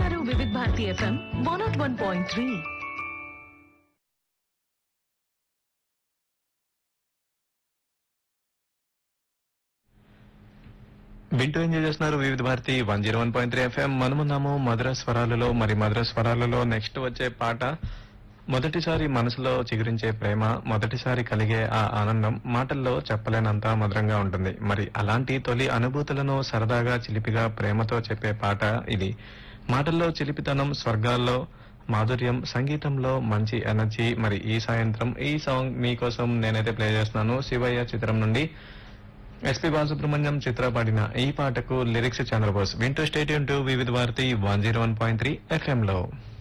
వింటున్నారు Vividh Bharati FM one nought one point three వింటూ enjoy చేస్తున్నారు Vividh Bharati one zero one point three FM మనమున్నాము మధుర స్వరాలలో మరి మధుర స్వరాలలో నెక్స్ట్ వచ్చే పాట మొదటిసారి మనసులో చిగురించే ప్రేమ మొదటిసారి కలిగే ఆ ఆనందం మాటల్లో చెప్పలేనంత మధురంగా ఉంటుంది మరి అలాంటి తొలి అనుభూతులను సరదాగా చిలిపిగా ప్రేమతో చెప్పే పాట ఇది మాటల్లో చిలిపితనం స్వర్గాల్లో మాధుర్యం సంగీతంలో మంచి ఎనర్జీ మరి ఈ సాయంత్రం ఈ సాంగ్ మీకోసం నేనైతే ప్లే చేస్తున్నాను శివయ్య చిత్రం నుండి ఎస్పీ బాలసుబ్రహ్మణ్యం చిత్ర పాడిన ఈ పాటకు లిరిక్స్ చంద్రబోస్ వింటూ state to Vividh Bharati one zero one point three FM లో